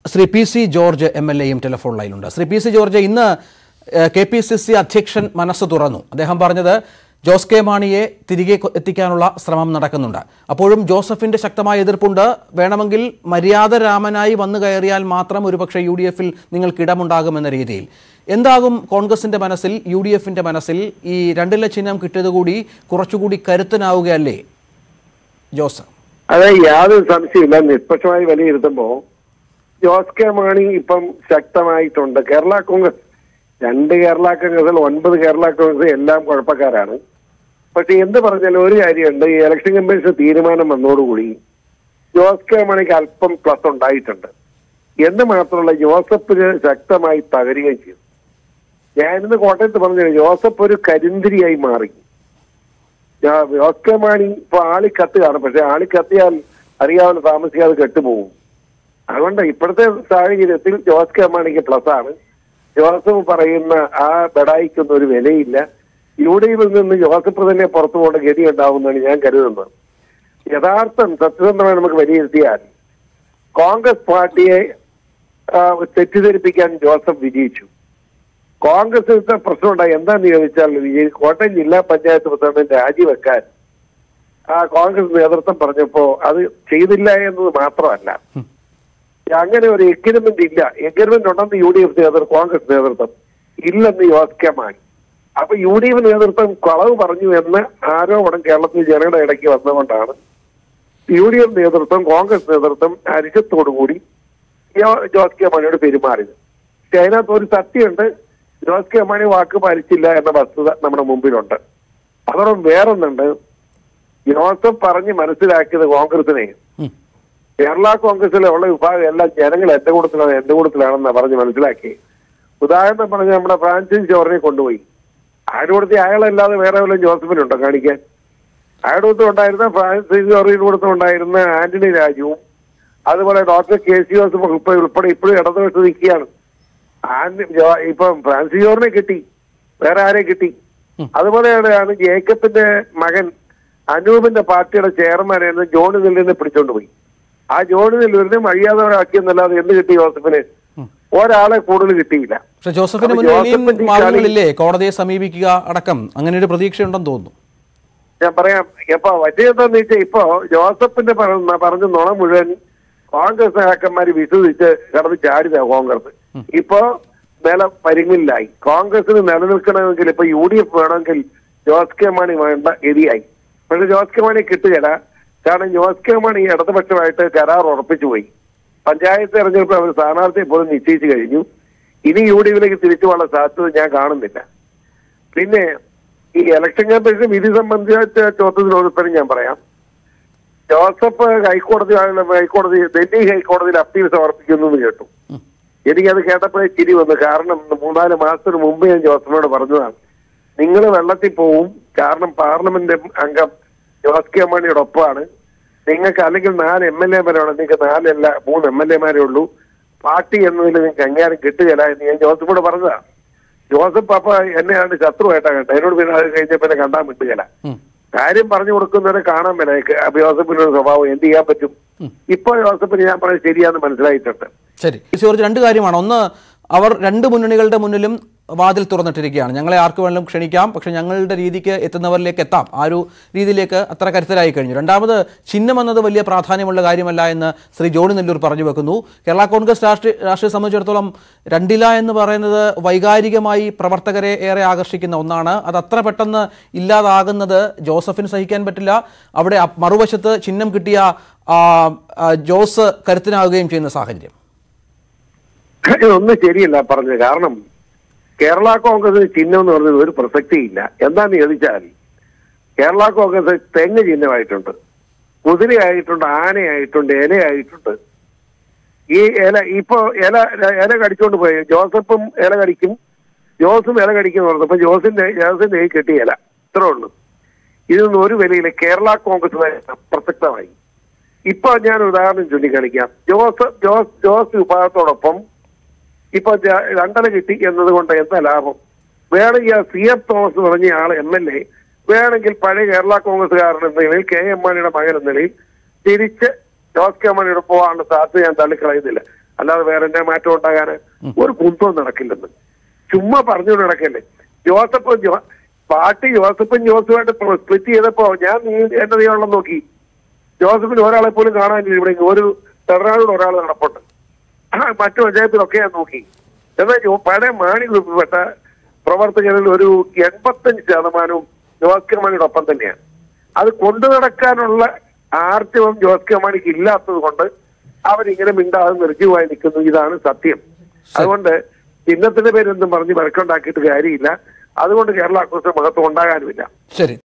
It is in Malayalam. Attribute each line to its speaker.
Speaker 1: ശ്രീ പി സി ജോർജ് എം എൽ എയും ടെലിഫോൺ ലൈനിലുണ്ട് ശ്രീ പി സി ജോർജ് ഇന്ന് കെ പി സി സി അധ്യക്ഷൻ മനസ്സ് തുറന്നു അദ്ദേഹം പറഞ്ഞത് ജോസ് കെ മാണിയെ തിരികെ കൊ- എത്തിക്കാനുള്ള ശ്രമം നടക്കുന്നുണ്ട് അപ്പോഴും ജോസഫിന്റെ ശക്തമായ എതിർപ്പുണ്ട് വേണമെങ്കിൽ മര്യാദ രാമനായി വന്നു കയറിയാൽ മാത്രം ഒരുപക്ഷെ യു ഡി എഫിൽ നിങ്ങൾക്ക് ഇടമുണ്ടാകുമെന്ന രീതിയിൽ എന്താകും കോൺഗ്രസിന്റെ മനസ്സിൽ യു ഡി എഫിന്റെ മനസ്സിൽ ഈ രണ്ടില ചിഹ്നം കിട്ടിയതുകൂടി കുറച്ചുകൂടി കരുത്തനാവുകയല്ലേ ജോസ്
Speaker 2: അതെ യാതൊരു സംശയമില്ല നിഷ്പക്ഷമായി വിലയിരുത്തുമ്പോ ജോസ് കെ മാണി ഇപ്പം ശക്തമായിട്ടുണ്ട് കേരള കോൺഗ്രസ് രണ്ട് കേരള കോൺഗ്രസിൽ ഒൻപത് കേരള കോൺഗ്രസ് എല്ലാം കുഴപ്പക്കാരാണ് പക്ഷെ എന്ത് പറഞ്ഞാലും ഒരു കാര്യമുണ്ട് ഈ ഇലക്ഷൻ കമ്മീഷൻ തീരുമാനം വന്നതോടുകൂടി ജോസ് കെ മാണിക്ക് അല്പം പ്ലസ് ഉണ്ടായിട്ടുണ്ട് എന്ന് മാത്രമല്ല ജോസഫിന് ശക്തമായി തകരുകയും ചെയ്തു ഞാനിന്ന് കോട്ടയത്ത് പറഞ്ഞു ജോസഫ് ഒരു കരിന്തിരിയായി മാറി ഞാൻ ജോസ് കെ മാണി ഇപ്പൊ ആളി കത്തുകയാണ് പക്ഷെ ആളി കത്തിയാൽ അറിയാവുന്ന താമസിക്കാതെ കെട്ടുപോകും അതുകൊണ്ട് ഇപ്പോഴത്തെ സാഹചര്യത്തിൽ ജോസ് കെ മാണിക്ക് പ്ലസ് ആണ് ജോസഫ് പറയുന്ന ആ ബെടായിക്കൊന്നും ഒരു വിലയില്ല യു ഡി എഫിൽ നിന്ന് ജോസഫ് തന്നെ പുറത്തു പോകേണ്ട ഗതി ഉണ്ടാവുമെന്നാണ് ഞാൻ കരുതുന്നത് യഥാർത്ഥം സത്യസന്ധമായി നമുക്ക് വിലയിരുത്തിയാൽ കോൺഗ്രസ് പാർട്ടിയെ ആ, തെറ്റിദ്ധരിപ്പിക്കാൻ ജോസഫ് വിജയിച്ചു കോൺഗ്രസിന്റെ പ്രശ്നം ഉണ്ടായി എന്താന്ന് ചോദിച്ചാൽ ഈ കോട്ടയം ജില്ലാ പഞ്ചായത്ത് പ്രസിഡന്റ് രാജിവെക്കാൻ ആ കോൺഗ്രസ് നേതൃത്വം പറഞ്ഞപ്പോ അത് ചെയ്തില്ല എന്നത് മാത്രമല്ല അങ്ങനെ ഒരു എഗ്രിമെന്റ് ഇല്ല എഗ്രിമെന്റ് ഉണ്ടെന്ന് യു ഡി എഫ് നേതൃത്വം കോൺഗ്രസ് നേതൃത്വം ഇല്ലെന്ന് യോസ്കമായി അപ്പൊ യു ഡി എഫ് നേതൃത്വം കളവ് പറഞ്ഞു എന്ന് ആരോപണം കേരളത്തിൽ ജനങ്ങളുടെ ഇടയ്ക്ക് വന്നുകൊണ്ടാണ് യു ഡി എഫ് നേതൃത്വം കോൺഗ്രസ് നേതൃത്വം അരിശത്തോടുകൂടി ജോ- ജോസ് കെ മാണിയോട് പെരുമാറിയത് പക്ഷെ അതിനകത്ത് ഒരു സത്യമുണ്ട് ജോസ് കെ മാണി വാക്ക് പാലിച്ചില്ല എന്ന വസ്തുത നമ്മുടെ മുമ്പിലുണ്ട് അതോടൊപ്പം വേറൊന്നുണ്ട് ജോസഫ് പറഞ്ഞ് മനസ്സിലാക്കിയത് കോൺഗ്രസിനെ
Speaker 1: ഉം.
Speaker 2: കേരള കോൺഗ്രസിലെ ഉള്ള വിഭാഗം എല്ലാം ജനങ്ങൾ എന്റെ കൂട്ടത്തിലാണ് എന്റെ കൂട്ടത്തിലാണെന്ന് പറഞ്ഞ് മനസ്സിലാക്കി ഉദാഹരണം പറഞ്ഞ് നമ്മുടെ ഫ്രാൻസിസ് ജോർജിനെ കൊണ്ടുപോയി അയാളുടെ കൂടത്തി അയാളല്ലാതെ വേറെ വല്ലതും ജോസഫിനുണ്ടോ കാണിക്കാൻ അയാളുടെ കൂട്ടത്തിൽ ഉണ്ടായിരുന്ന ഫ്രാൻസിസ് ജോർജിന്റെ കൂട്ടത്തിൽ ഉണ്ടായിരുന്ന ആന്റണി രാജുവും അതുപോലെ ഡോക്ടർ കെ സി ജോസഫ് ഇപ്പൊ ഉൾപ്പെടെ ഇപ്പോഴും ഇടതുപക്ഷത്ത് നിൽക്കുകയാണ് ആന്റ- ജോ- ഇപ്പം ഫ്രാൻസിസ് ജോർജിനെ കിട്ടി വേറെ ആരെ കിട്ടി അതുപോലെയാണ് ജേക്കബിന്റെ മകൻ അനൂപിന്റെ പാർട്ടിയുടെ ചെയർമാനായിരുന്നു ജോണി നെല്ലിനെ പിടിച്ചോണ്ട് പോയി ആ ജോണി നെല്ലൂരിനെ മര്യാദയാക്കിയെന്നല്ലാതെ എന്ത് കിട്ടി ജോസഫിന് ഒരാളെ കൂടുതൽ കിട്ടിയില്ല
Speaker 1: പക്ഷെ ജോസഫിന്
Speaker 2: അപ്പൊ
Speaker 1: മുന്നിൽ ഇനിയും
Speaker 2: ജോസഫിന്റെ ഈ
Speaker 1: മാർഗങ്ങളില്ലേ കോടതിയെ സമീപിക്കുക അടക്കം അങ്ങനെ ഒരു പ്രതീക്ഷയുണ്ടെന്ന് തോന്നുന്നു
Speaker 2: ഞാൻ പറയാം ഇപ്പൊ വലിയതെന്ന് വെച്ചാൽ ഇപ്പൊ ജോസഫിന്റെ പറഞ്ഞ പറഞ്ഞ നുണ മുഴുവൻ കോൺഗ്രസ് നേതാക്കന്മാര് വിശ്വസിച്ച് കടന്ന് ചാടിത കോൺഗ്രസ് ഇപ്പൊ നില പരിങ്ങില്ലായി കോൺഗ്രസിന് നിലനിൽക്കണമെങ്കിൽ ഇപ്പൊ യു ഡി എഫ് വേണമെങ്കിൽ ജോസ് കെ മാണി വേണ്ട ഗതിയായി പക്ഷെ ജോസ് കെ മാണി കിട്ടുകയില്ല കാരണം ജോസ് കെ മാണി ഇടതുപക്ഷമായിട്ട് കരാർ ഉറപ്പിച്ചു പോയി പഞ്ചായത്ത് തെരഞ്ഞെടുപ്പ് അവർ സ്ഥാനാർത്ഥിയെ പോലും നിശ്ചയിച്ചു കഴിഞ്ഞു ഇനി യു ഡി എഫിലേക്ക് തിരിച്ചു പോകാനുള്ള സാധ്യത ഞാൻ കാണുന്നില്ല പിന്നെ ഈ ഇലക്ഷൻ കമ്മീഷൻ വിധി സംബന്ധിച്ച ചോദ്യത്തിനോട് ഉത്തരം ഞാൻ പറയാം ജോസഫ് ഹൈക്കോടതി ഹൈക്കോടതി ഡൽഹി ഹൈക്കോടതിയിൽ അപ്പീൽ സമർപ്പിക്കുന്നു എന്ന് കേട്ടു എനിക്കത് കേട്ടപ്പോഴേ ചിരി വന്നു കാരണം മൂന്നാല് മാസത്തിന് മുമ്പ് ഞാൻ ജോസഫിനോട് പറഞ്ഞതാണ് നിങ്ങൾ വെള്ളത്തിൽ പോവും കാരണം പാർലമെന്റ് അംഗം ജോസ് കെ മാണിയുടെ ഒപ്പമാണ് നിങ്ങൾക്ക് അല്ലെങ്കിൽ നാല് എം എൽ എമാരാണ് നിങ്ങൾക്ക് നാലല്ല മൂന്ന് എം എൽ എമാരേ ഉള്ളൂ പാർട്ടി എന്നതിൽ നിങ്ങൾക്ക് അംഗീകാരം കിട്ടുകയില്ല എന്ന് ഞാൻ ജോസഫോട് പറഞ്ഞതാണ് ജോസഫ് അപ്പൊ എന്നെയാണ് ശത്രുവായിട്ടാ കണ്ടത് എന്നോട് പിന്നെ അത് കഴിഞ്ഞ പിന്നെ കണ്ടാൻ വിട്ടുകയില്ല
Speaker 1: ഉം.
Speaker 2: കാര്യം പറഞ്ഞു കൊടുക്കുന്നവരെ കാണാൻ മേല അപ്പൊ ജോസഫിന്റെ ഒരു സ്വഭാവം എന്ത് ചെയ്യാൻ പറ്റും ഇപ്പൊ ജോസഫിന് ഞാൻ പറഞ്ഞത് ശരിയാന്ന് മനസ്സിലായിട്ടുണ്ട്
Speaker 1: ശരി ജോർജ് രണ്ട് കാര്യമാണ് ഒന്ന് അവർ രണ്ട് മുന്നണികളുടെ മുന്നിലും വാതിൽ തുറന്നിട്ടിരിക്കുകയാണ് ഞങ്ങളെ ആർക്ക് വേണമെങ്കിലും ക്ഷണിക്കാം പക്ഷെ ഞങ്ങളുടെ രീതിക്ക് എത്തുന്നവരിലേക്ക് എത്താം ആ ഒരു രീതിയിലേക്ക് അത്ര കരുത്തരായി കഴിഞ്ഞു രണ്ടാമത് ചിഹ്നം എന്നത് വലിയ പ്രാധാന്യമുള്ള കാര്യമല്ല എന്ന് ശ്രീ ജോണി നെല്ലൂർ പറഞ്ഞു വെക്കുന്നു കേരള കോൺഗ്രസ് രാഷ്ട്രീയ രാഷ്ട്രീയ സംബന്ധിച്ചിടത്തോളം രണ്ടില എന്ന് പറയുന്നത് വൈകാരികമായി പ്രവർത്തകരെ ഏറെ ആകർഷിക്കുന്ന ഒന്നാണ് അത് അത്ര പെട്ടെന്ന് ഇല്ലാതാകുന്നത് ജോസഫിന് സഹിക്കാൻ പറ്റില്ല അവിടെ അ- മറുവശത്ത് ചിഹ്നം കിട്ടിയ ആ, ആ, ജോസ് കരുത്തനാവുകയും ചെയ്യുന്ന സാഹചര്യം
Speaker 2: ഇതൊന്നും ശരിയല്ല പറഞ്ഞത് കാരണം കേരള കോൺഗ്രസിന് ചിഹ്നം എന്ന് പറഞ്ഞത് ഒരു പ്രസക്തിയില്ല എന്താന്ന് ചോദിച്ചാൽ കേരള കോൺഗ്രസ് തെങ്ങ് ചിഹ്നമായിട്ടുണ്ട് കുതിരയായിട്ടുണ്ട് ആനയായിട്ടുണ്ട് ഇലയായിട്ടുണ്ട് ഈ ഇല ഇപ്പൊ ഇല ഇല കടിച്ചോണ്ട് പോയി ജോസഫും ഇല കടിക്കും ജോസും ഇല കടിക്കുന്നു പറഞ്ഞു അപ്പൊ ജോസിന്റെ ജോസിന്റെ കൈ കെട്ടിയ ഇല ഇത്രേ ഉള്ളൂ ഇതൊന്നും ഒരു വിലയില്ല കേരള കോൺഗ്രസ് പ്രസക്തമായി ഇപ്പൊ ഞാൻ ഒരു ഉദാഹരണം ചൂണ്ടിക്കാണിക്കാം ജോസ് ജോസ് ജോസ് വിഭാഗത്തോടൊപ്പം ഇപ്പൊ ജ- രണ്ടര കിട്ടി എന്നതുകൊണ്ട് എന്താ ലാഭം വേണമെങ്കിൽ ആ സി എഫ് തോമസ് എന്ന് പറഞ്ഞ ആൾ എം എൽ എ വേണമെങ്കിൽ പഴയ കേരള കോൺഗ്രസ്സുകാരൻ എന്ന നിലയിൽ കെ എം മാണിയുടെ മകൻ എന്ന നിലയിൽ തിരിച്ച് ജോസ് കെ മാണിയുടെ പോകാനുള്ള സാധ്യത ഞാൻ തള്ളിക്കളയുന്നില്ല അല്ലാതെ വേറെ എന്നാ മാറ്റം ഉണ്ടാകാന് ഒരു കുന്തവും നടക്കില്ലെന്ന് ചുമ്മാ പറഞ്ഞുകൊണ്ട് നടക്കല്ലേ ജോസഫ് ജോ പാർട്ടി ജോസഫും ജോസുമായിട്ട് സ്പ്ലിറ്റ് ചെയ്തപ്പോ ഞാൻ നീ- എന്റെ നീളം നോക്കി ജോസഫിന് ഒരാളെ പോലും കാണാനില്ല ഇവിടെ ഒരു തെറാളോട് ഒരാൾ നടപ്പുണ്ട് ആ, മറ്റു പഞ്ചായത്തിലൊക്കെ ഞാൻ നോക്കി എന്നാൽ ജോ- പഴയ മാണി ഗ്രൂപ്പിൽപ്പെട്ട പ്രവർത്തകരിൽ ഒരു എൺപത്തഞ്ച് ശതമാനവും ജോസ് കെ മാണിയുടെ ഒപ്പം തന്നെയാണ് അത് കൊണ്ടു നടക്കാനുള്ള ആർജവം ജോസ് കെ മാണിക്ക് ഇല്ലാത്തത് കൊണ്ട് അവരിങ്ങനെ മിണ്ടാതെ നിർജ്ജീവമായി നിൽക്കുന്നു ഇതാണ് സത്യം അതുകൊണ്ട് ചിഹ്നത്തിന്റെ പേരെന്തും പറഞ്ഞ് വഴക്കുണ്ടാക്കിയിട്ട് കാര്യമില്ല അതുകൊണ്ട് കേരള കോൺഗ്രസ് മഹത്വം ഉണ്ടാകാനുമില്ല
Speaker 1: ശരി